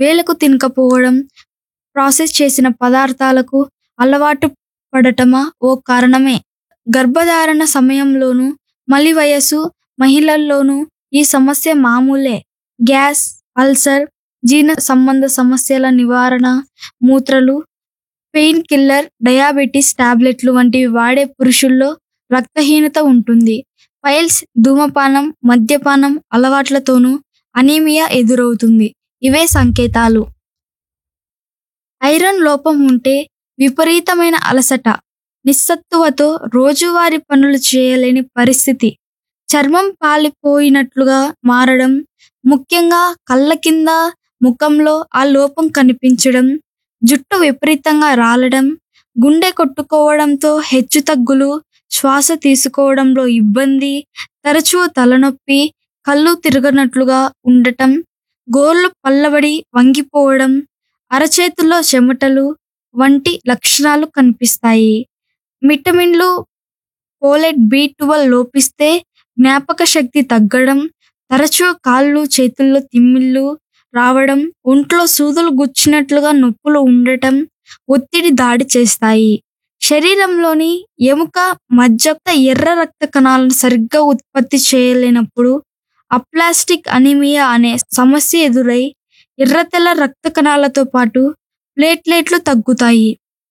వేలకు తినకపోవడం ప్రాసెస్ చేసిన పదార్థాలకు అలవాటు పడటమా ఓ కారణమే గర్భధారణ సమయంలోనూ మలి వయసు మహిళల్లోనూ ఈ సమస్య మామూలే గ్యాస్ అల్సర్ జీర్ణ సంబంధ సమస్యల నివారణ మూత్రలు పెయిన్ కిల్లర్ డయాబెటీస్ టాబ్లెట్లు వంటివి వాడే పురుషుల్లో రక్తహీనత ఉంటుంది పైల్స్ ధూమపానం మద్యపానం అలవాట్లతోనూ అనీమియా ఎదురవుతుంది ఇవే సంకేతాలు ఐరన్ లోపం ఉంటే విపరీతమైన అలసట నిస్సత్తువతో రోజువారీ పనులు చేయలేని పరిస్థితి చర్మం పాలిపోయినట్లుగా మారడం ముఖ్యంగా కళ్ళ కింద ముఖంలో ఆ లోపం కనిపించడం జుట్టు విపరీతంగా రాలడం గుండె కొట్టుకోవడంతో హెచ్చుతగ్గులు శ్వాస తీసుకోవడంలో ఇబ్బంది తరచూ తలనొప్పి కళ్ళు తిరగనట్లుగా ఉండటం గోర్లు పల్లబడి వంగిపోవడం అరచేతుల్లో చెమటలు వంటి లక్షణాలు కనిపిస్తాయి విటమిన్లు పోలెట్ బి ట్వెల్వ్ లోపిస్తే జ్ఞాపక శక్తి తగ్గడం తరచూ కాళ్ళు చేతుల్లో తిమ్మిళ్ళు రావడం ఒంట్లో సూదులు గుచ్చినట్లుగా నొప్పులు ఉండటం ఒత్తిడి దాడి చేస్తాయి శరీరంలోని ఎముక మధ్య ఎర్ర రక్త కణాలను సరిగ్గా ఉత్పత్తి చేయలేనప్పుడు అప్లాస్టిక్ అనిమియా అనే సమస్య ఎదురై ఎర్రతెల్ల రక్త కణాలతో పాటు ప్లేట్లెట్లు తగ్గుతాయి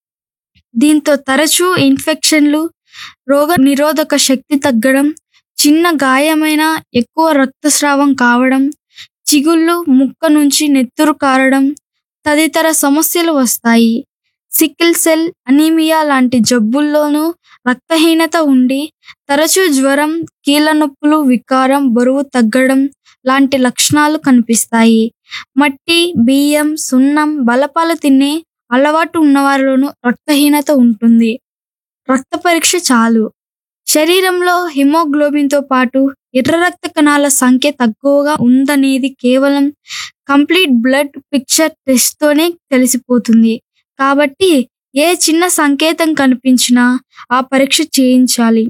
దీంతో తరచూ ఇన్ఫెక్షన్లు రోగ నిరోధక శక్తి తగ్గడం చిన్న గాయమైన ఎక్కువ రక్తస్రావం కావడం చిగుళ్ళు ముక్క నుంచి నెత్తురు కారడం తదితర సమస్యలు వస్తాయి సికిల్ సెల్ అనీమియా లాంటి జబ్బుల్లోనూ రక్తహీనత ఉండి తరచూ జ్వరం కీళ్ళ నొప్పులు వికారం బరువు తగ్గడం లాంటి లక్షణాలు కనిపిస్తాయి మట్టి బియ్యం సున్నం బలపాలు తినే అలవాటు ఉన్నవారిలోనూ రక్తహీనత ఉంటుంది రక్త పరీక్ష చాలు శరీరంలో హిమోగ్లోబిన్తో పాటు ఎర్ర రక్త కణాల సంఖ్య తక్కువగా ఉందనేది కేవలం కంప్లీట్ బ్లడ్ పిక్చర్ టెస్ట్తోనే తెలిసిపోతుంది కాబట్టి ఏ చిన్న సంకేతం కనిపించినా ఆ పరీక్ష చేయించాలి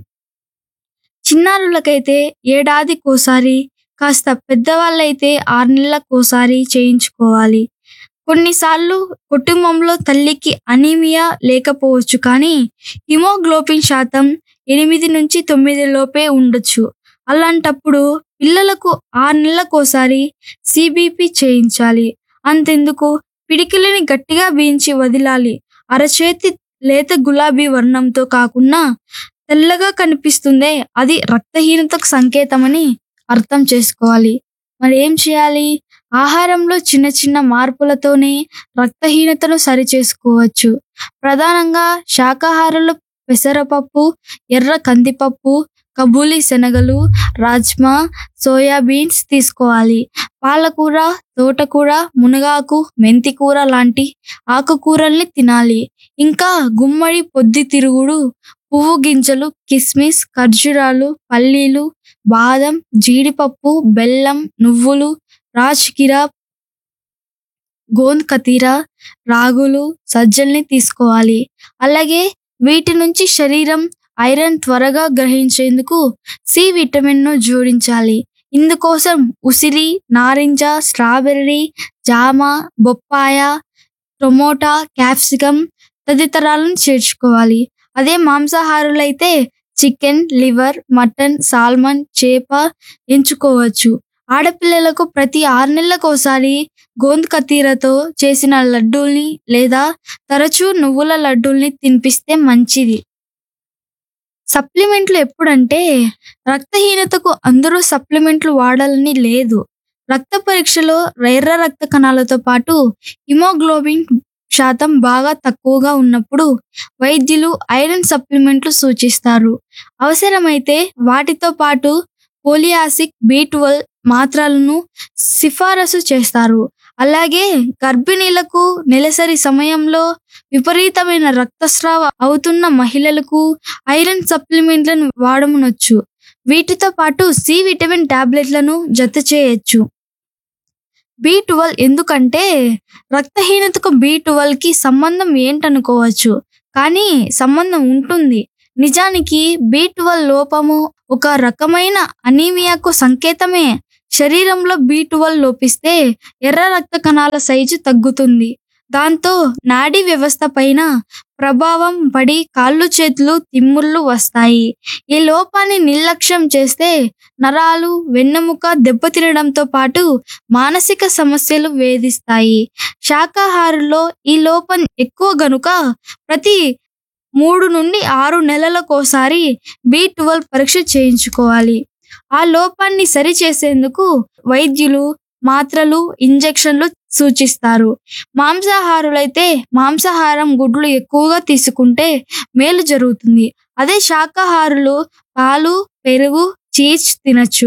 చిన్నారులకైతే ఏడాదికోసారి కాస్త పెద్దవాళ్ళైతే ఆరు నెలలకోసారి చేయించుకోవాలి కొన్నిసార్లు కుటుంబంలో తల్లికి అనీమియా లేకపోవచ్చు కానీ హిమోగ్లోబిన్ శాతం ఎనిమిది నుంచి తొమ్మిది లోపే ఉండొచ్చు అలాంటప్పుడు పిల్లలకు ఆరు నెలలకోసారి సిబిపి చేయించాలి అంతెందుకు పిడికిలిని గట్టిగా బీంచి వదిలాలి అరచేతి లేత గులాబీ వర్ణంతో కాకుండా తెల్లగా కనిపిస్తుందే అది రక్తహీనతకు సంకేతమని అర్థం చేసుకోవాలి మరి ఏం చేయాలి ఆహారంలో చిన్న చిన్న మార్పులతోనే రక్తహీనతను సరిచేసుకోవచ్చు ప్రధానంగా శాకాహారులు పెసరపప్పు ఎర్ర కందిపప్పు కబూలి శనగలు రాజ్మా సోయాబీన్స్ తీసుకోవాలి పాలకూర తోటకూర మునగాకు మెంతికూర లాంటి ఆకుకూరల్ని తినాలి ఇంకా గుమ్మడి పొద్దుతిరుగుడు పువ్వు గింజలు కిస్మిస్ ఖర్జూరాలు పల్లీలు బాదం జీడిపప్పు బెల్లం నువ్వులు రాజ్గిరా గోంద్ కతీర రాగులు సజ్జల్ని తీసుకోవాలి అలాగే వీటి నుంచి శరీరం ఐరన్ త్వరగా గ్రహించేందుకు సి విటమిన్ను జోడించాలి ఇందుకోసం ఉసిరి నారింజ స్ట్రాబెర్రీ జామ బొప్పాయ టొమోటా క్యాప్సికం తదితరాలను చేర్చుకోవాలి అదే మాంసాహారులైతే చికెన్ లివర్ మటన్ సాల్మన్ చేప ఎంచుకోవచ్చు ఆడపిల్లలకు ప్రతి ఆరు నెలలకోసారి గోంద్ కతీరతో చేసిన లడ్డూల్ని లేదా తరచూ నువ్వుల లడ్డూల్ని తినిపిస్తే మంచిది సప్లిమెంట్లు ఎప్పుడంటే రక్తహీనతకు అందరూ సప్లిమెంట్లు వాడాలని లేదు రక్త పరీక్షలో ఎర్ర రక్త కణాలతో పాటు హిమోగ్లోబిన్ శాతం బాగా తక్కువగా ఉన్నప్పుడు వైద్యులు ఐరన్ సప్లిమెంట్లు సూచిస్తారు అవసరమైతే వాటితో పాటు పోలియాసిక్ బి ట్వెల్వ్ మాత్రలను సిఫారసు చేస్తారు అలాగే గర్భిణీలకు నెలసరి సమయంలో విపరీతమైన రక్తస్రావ అవుతున్న మహిళలకు ఐరన్ సప్లిమెంట్లను వాడమనొచ్చు వీటితో పాటు సి విటమిన్ టాబ్లెట్లను జత చేయొచ్చు బి ట్వెల్వ్ ఎందుకంటే రక్తహీనతకు బి కి సంబంధం ఏంటనుకోవచ్చు కానీ సంబంధం ఉంటుంది నిజానికి బి లోపము ఒక రకమైన అనీమియాకు సంకేతమే శరీరంలో బి ట్వెల్వ్ లోపిస్తే ఎర్ర రక్త కణాల సైజు తగ్గుతుంది దాంతో నాడీ వ్యవస్థ పైన ప్రభావం పడి కాళ్ళు చేతులు తిమ్ముళ్ళు వస్తాయి ఈ లోపాన్ని నిర్లక్ష్యం చేస్తే నరాలు వెన్నెముక దెబ్బతినడంతో పాటు మానసిక సమస్యలు వేధిస్తాయి శాకాహారుల్లో ఈ లోపం ఎక్కువ గనుక ప్రతి మూడు నుండి ఆరు నెలలకోసారి బి ట్వెల్వ్ పరీక్ష చేయించుకోవాలి ఆ లోపాన్ని సరిచేసేందుకు వైద్యులు మాత్రలు ఇంజెక్షన్లు సూచిస్తారు మాంసాహారులైతే మాంసాహారం గుడ్లు ఎక్కువగా తీసుకుంటే మేలు జరుగుతుంది అదే శాకాహారులు పాలు పెరుగు చీజ్ తినచ్చు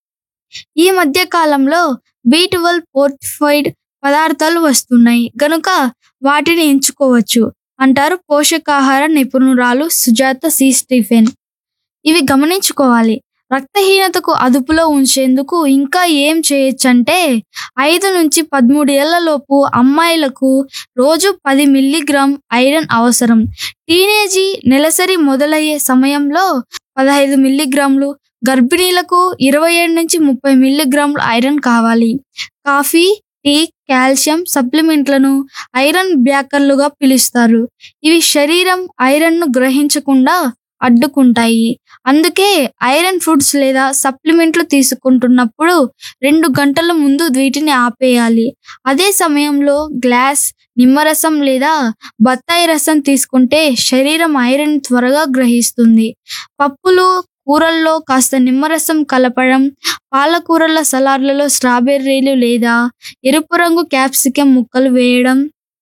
ఈ మధ్య కాలంలో బి ట్వెల్వ్ ఫోర్టిఫైడ్ పదార్థాలు వస్తున్నాయి గనుక వాటిని ఎంచుకోవచ్చు అంటారు పోషకాహార నిపుణురాలు సుజాత సి స్టీఫెన్ ఇవి గమనించుకోవాలి రక్తహీనతకు అదుపులో ఉంచేందుకు ఇంకా ఏం చేయొచ్చంటే ఐదు నుంచి పదమూడు ఏళ్లలోపు అమ్మాయిలకు రోజు పది మిల్లీగ్రామ్ ఐరన్ అవసరం టీనేజీ నెలసరి మొదలయ్యే సమయంలో పదహైదు మిల్లీగ్రాములు గర్భిణీలకు ఇరవై ఏడు నుంచి ముప్పై మిల్లీగ్రాములు ఐరన్ కావాలి కాఫీ టీ కాల్షియం సప్లిమెంట్లను ఐరన్ బ్యాకర్లుగా పిలుస్తారు ఇవి శరీరం ఐరన్ను గ్రహించకుండా అడ్డుకుంటాయి అందుకే ఐరన్ ఫుడ్స్ లేదా సప్లిమెంట్లు తీసుకుంటున్నప్పుడు రెండు గంటల ముందు వీటిని ఆపేయాలి అదే సమయంలో గ్లాస్ నిమ్మరసం లేదా బత్తాయి రసం తీసుకుంటే శరీరం ఐరన్ త్వరగా గ్రహిస్తుంది పప్పులు కూరల్లో కాస్త నిమ్మరసం కలపడం పాలకూరల సలాడ్లలో స్ట్రాబెర్రీలు లేదా ఎరుపు రంగు క్యాప్సికం ముక్కలు వేయడం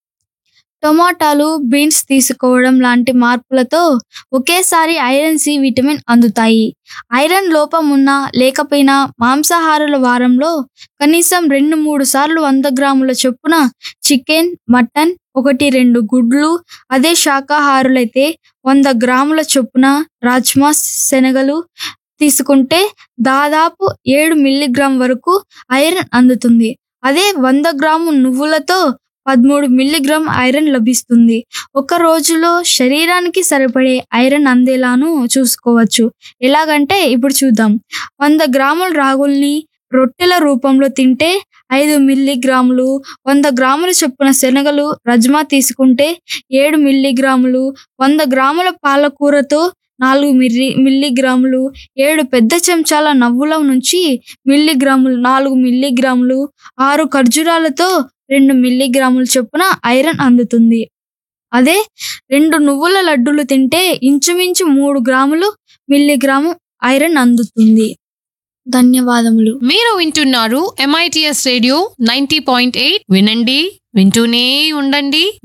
టొమాటాలు బీన్స్ తీసుకోవడం లాంటి మార్పులతో ఒకేసారి ఐరన్ సి విటమిన్ అందుతాయి ఐరన్ లోపం ఉన్నా లేకపోయినా మాంసాహారుల వారంలో కనీసం రెండు మూడు సార్లు వంద గ్రాముల చొప్పున చికెన్ మటన్ ఒకటి రెండు గుడ్లు అదే శాకాహారులైతే వంద గ్రాముల చొప్పున రాజ్మా శనగలు తీసుకుంటే దాదాపు ఏడు మిల్లీగ్రామ్ వరకు ఐరన్ అందుతుంది అదే వంద గ్రాము నువ్వులతో పదమూడు మిల్లీగ్రామ్ ఐరన్ లభిస్తుంది ఒక రోజులో శరీరానికి సరిపడే ఐరన్ అందేలాను చూసుకోవచ్చు ఎలాగంటే ఇప్పుడు చూద్దాం వంద గ్రాముల రాగుల్ని రొట్టెల రూపంలో తింటే ఐదు మిల్లీగ్రాములు వంద గ్రాముల చొప్పున శనగలు రజ్మా తీసుకుంటే ఏడు మిల్లీగ్రాములు వంద గ్రాముల పాలకూరతో నాలుగు మిల్లీ మిల్లీగ్రాములు ఏడు పెద్ద చెంచాల నవ్వుల నుంచి మిల్లీగ్రాములు నాలుగు మిల్లీగ్రాములు ఆరు ఖర్జూరాలతో రెండు మిల్లీగ్రాముల చొప్పున ఐరన్ అందుతుంది అదే రెండు నువ్వుల లడ్డూలు తింటే ఇంచుమించు మూడు గ్రాములు మిల్లీగ్రాము ఐరన్ అందుతుంది ధన్యవాదములు మీరు వింటున్నారు MITS radio ninety point eight వినండి వింటూనే ఉండండి